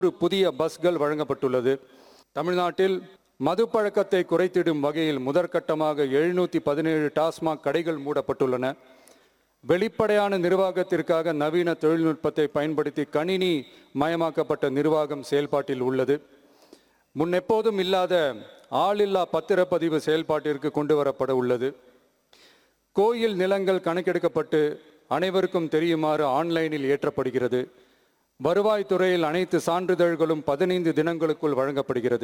ஒரு புதிய பஸ்கள் வழங்கப்பட்டுள்ளது தமிழ்நாட்டில் மது பழக்கத்தை குறைத்திடும் வகையில் முதற்கட்டமாக எழுநூற்றி பதினேழு டாஸ்மாக் கடைகள் மூடப்பட்டுள்ளன வெளிப்படையான நிர்வாகத்திற்காக நவீன தொழில்நுட்பத்தை பயன்படுத்தி கணினி மயமாக்கப்பட்ட நிர்வாகம் செயல்பாட்டில் உள்ளது முன்னெப்போதும் இல்லாத ஆளில்லா பத்திரப்பதிவு செயல்பாட்டிற்கு கொண்டு வரப்பட உள்ளது கோயில் நிலங்கள் கணக்கெடுக்கப்பட்டு அனைவருக்கும் தெரியுமாறு ஆன்லைனில் ஏற்றப்படுகிறது வருவாய்த்துறையில் அனைத்து சான்றிதழ்களும் பதினைந்து தினங்களுக்குள் வழங்கப்படுகிறது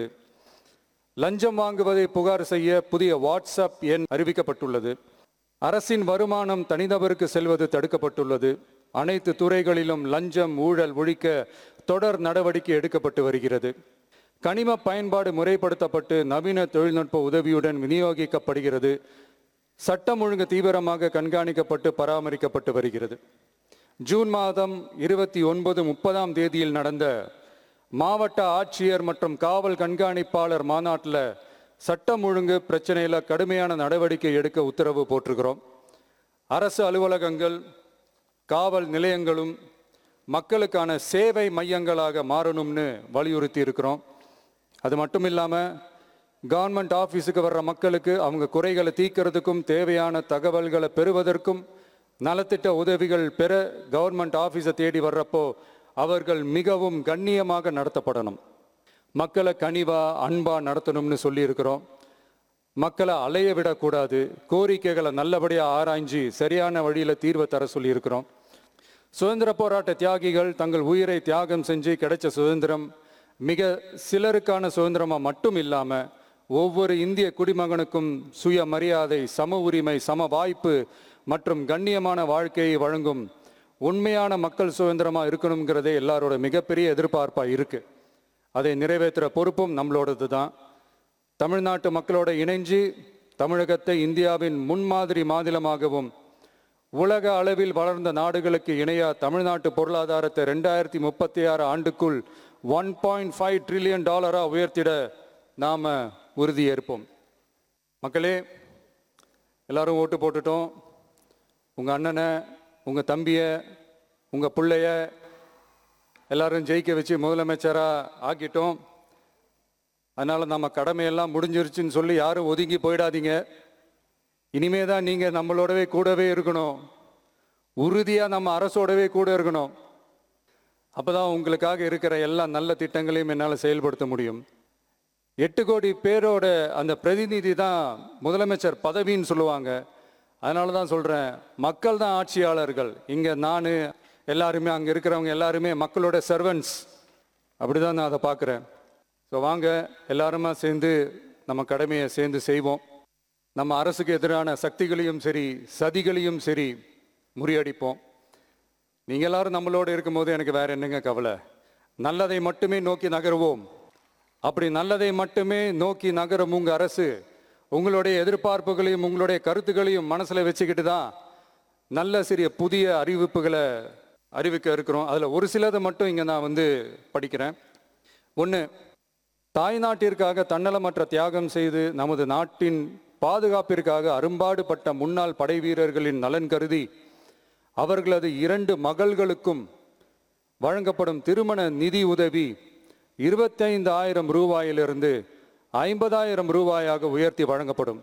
லஞ்சம் வாங்குவதை புகார் செய்ய புதிய வாட்ஸ்அப் எண் அறிவிக்கப்பட்டுள்ளது அரசின் வருமானம் தனிநபருக்கு செல்வது தடுக்கப்பட்டுள்ளது அனைத்து துறைகளிலும் லஞ்சம் ஊழல் ஒழிக்க தொடர் நடவடிக்கை எடுக்கப்பட்டு வருகிறது கனிம பயன்பாடு முறைப்படுத்தப்பட்டு நவீன தொழில்நுட்ப உதவியுடன் விநியோகிக்கப்படுகிறது சட்டம் ஒழுங்கு தீவிரமாக கண்காணிக்கப்பட்டு பராமரிக்கப்பட்டு வருகிறது ஜூன் மாதம் இருபத்தி ஒன்பது முப்பதாம் தேதியில் நடந்த மாவட்ட ஆட்சியர் மற்றும் காவல் கண்காணிப்பாளர் மாநாட்டில் சட்டம் ஒழுங்கு பிரச்சனையில் கடுமையான நடவடிக்கை எடுக்க உத்தரவு போட்டிருக்கிறோம் அரசு அலுவலகங்கள் காவல் நிலையங்களும் மக்களுக்கான சேவை மையங்களாக மாறணும்னு வலியுறுத்தி இருக்கிறோம் அது மட்டும் இல்லாமல் கவர்மெண்ட் ஆஃபீஸுக்கு வர்ற மக்களுக்கு அவங்க குறைகளை தீர்க்கறதுக்கும் தேவையான தகவல்களை பெறுவதற்கும் நலத்திட்ட உதவிகள் பெற கவர்மெண்ட் ஆஃபீஸை தேடி வர்றப்போ அவர்கள் மிகவும் கண்ணியமாக நடத்தப்படணும் மக்களை கனிவா அன்பா நடத்தணும்னு சொல்லியிருக்கிறோம் மக்களை அலைய விடக்கூடாது கோரிக்கைகளை நல்லபடியாக ஆராய்ஞ்சு சரியான வழியில் தீர்வை தர சொல்லியிருக்கிறோம் சுதந்திர போராட்ட தியாகிகள் தங்கள் உயிரை தியாகம் செஞ்சு கிடைச்ச சுதந்திரம் மிக சிலருக்கான சுதந்திரமாக மட்டும் இல்லாமல் ஒவ்வொரு இந்திய குடிமகனுக்கும் சுய மரியாதை சம உரிமை சம வாய்ப்பு மற்றும் கண்ணியமான வாழ்க்கையை வழங்கும் உண்மையான மக்கள் சுதந்திரமாக இருக்கணுங்கிறதே எல்லாரோட மிகப்பெரிய எதிர்பார்ப்பாக இருக்கு அதை நிறைவேற்றுற பொறுப்பும் நம்மளோடது தான் தமிழ்நாட்டு மக்களோட இணைஞ்சு தமிழகத்தை இந்தியாவின் முன்மாதிரி மாநிலமாகவும் உலக அளவில் வளர்ந்த நாடுகளுக்கு இணையா தமிழ்நாட்டு பொருளாதாரத்தை ரெண்டாயிரத்தி முப்பத்தி ஆறு ஆண்டுக்குள் ஒன் பாயிண்ட் ஃபைவ் ட்ரில்லியன் டாலராக உயர்த்திட நாம் உறுதியேற்போம் மக்களே எல்லாரும் ஓட்டு போட்டுட்டோம் உங்கள் அண்ணனை உங்கள் தம்பியை உங்கள் பிள்ளைய எல்லாரும் ஜெயிக்க வச்சு முதலமைச்சராக ஆக்கிட்டோம் அதனால் நம்ம கடமையெல்லாம் முடிஞ்சிருச்சுன்னு சொல்லி யாரும் ஒதுங்கி போயிடாதீங்க இனிமே தான் நீங்கள் நம்மளோடவே கூடவே இருக்கணும் உறுதியாக நம்ம அரசோடவே கூட இருக்கணும் அப்போ தான் உங்களுக்காக இருக்கிற எல்லா நல்ல திட்டங்களையும் என்னால் செயல்படுத்த முடியும் எட்டு கோடி பேரோட அந்த பிரதிநிதி தான் முதலமைச்சர் பதவின்னு சொல்லுவாங்க அதனால தான் சொல்கிறேன் மக்கள் தான் ஆட்சியாளர்கள் இங்கே நான் எல்லாருமே அங்கே இருக்கிறவங்க எல்லாருமே மக்களோட சர்வன்ஸ் அப்படி தான் நான் அதை பார்க்குறேன் ஸோ வாங்க எல்லாருமா சேர்ந்து நம்ம கடமையை சேர்ந்து செய்வோம் நம்ம அரசுக்கு எதிரான சக்திகளையும் சரி சதிகளையும் சரி முறியடிப்போம் நீங்க எல்லாரும் நம்மளோட இருக்கும்போது எனக்கு வேற என்னங்க கவலை நல்லதை மட்டுமே நோக்கி நகருவோம் அப்படி நல்லதை மட்டுமே நோக்கி நகரும் உங்க அரசு உங்களுடைய எதிர்பார்ப்புகளையும் உங்களுடைய கருத்துக்களையும் மனசுல வச்சுக்கிட்டு தான் நல்ல சிறிய புதிய அறிவிப்புகளை அறிவிக்க இருக்கிறோம் அதில் ஒரு சிலதை மட்டும் இங்கே நான் வந்து படிக்கிறேன் ஒன்று தாய்நாட்டிற்காக தன்னலமற்ற தியாகம் செய்து நமது நாட்டின் பாதுகாப்பிற்காக அரும்பாடுபட்ட முன்னாள் படை வீரர்களின் நலன் கருதி அவர்களது இரண்டு மகள்களுக்கும் வழங்கப்படும் திருமண நிதி உதவி இருபத்தைந்து ஆயிரம் ரூபாயிலிருந்து ஐம்பதாயிரம் ரூபாயாக உயர்த்தி வழங்கப்படும்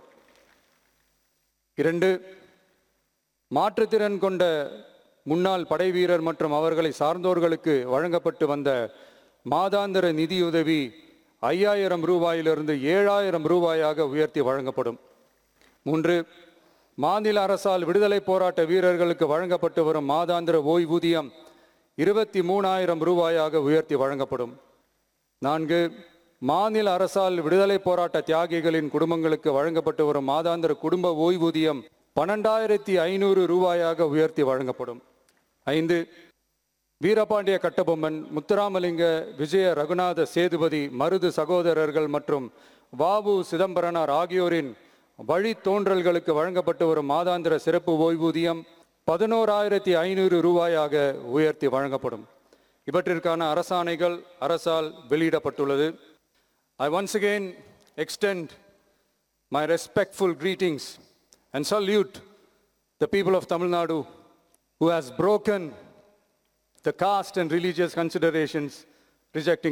இரண்டு மாற்றுத்திறன் கொண்ட முன்னாள் படைவீரர் மற்றும் அவர்களை சார்ந்தோர்களுக்கு வழங்கப்பட்டு வந்த மாதாந்திர நிதியுதவி ஐயாயிரம் ரூபாயிலிருந்து ஏழாயிரம் ரூபாயாக உயர்த்தி வழங்கப்படும் மூன்று மாநில அரசால் விடுதலை போராட்ட வீரர்களுக்கு வழங்கப்பட்டு வரும் மாதாந்திர ஓய்வூதியம் இருபத்தி மூணாயிரம் ரூபாயாக உயர்த்தி வழங்கப்படும் நான்கு மாநில அரசால் விடுதலை போராட்ட தியாகிகளின் குடும்பங்களுக்கு வழங்கப்பட்டு வரும் மாதாந்திர குடும்ப ஓய்வூதியம் பன்னெண்டாயிரத்தி ஐநூறு ரூபாயாக உயர்த்தி வழங்கப்படும் ஐந்து வீரபாண்டிய கட்டபொம்மன் முத்துராமலிங்க விஜய ரகுநாத சேதுபதி மருது சகோதரர்கள் மற்றும் வாவு சிதம்பரனார் ஆகியோரின் வழித்தோன்றல்களுக்கு வழங்கப்பட்டு வரும் மாதாந்திர சிறப்பு ஓய்வூதியம் பதினோராயிரத்தி ஐநூறு ரூபாயாக உயர்த்தி வழங்கப்படும் இவற்றிற்கான அரசாணைகள் அரசால் வெளியிடப்பட்டுள்ளது I once again extend my respectful greetings and salute the people of Tamil Nadu who has broken the caste and religious considerations rejecting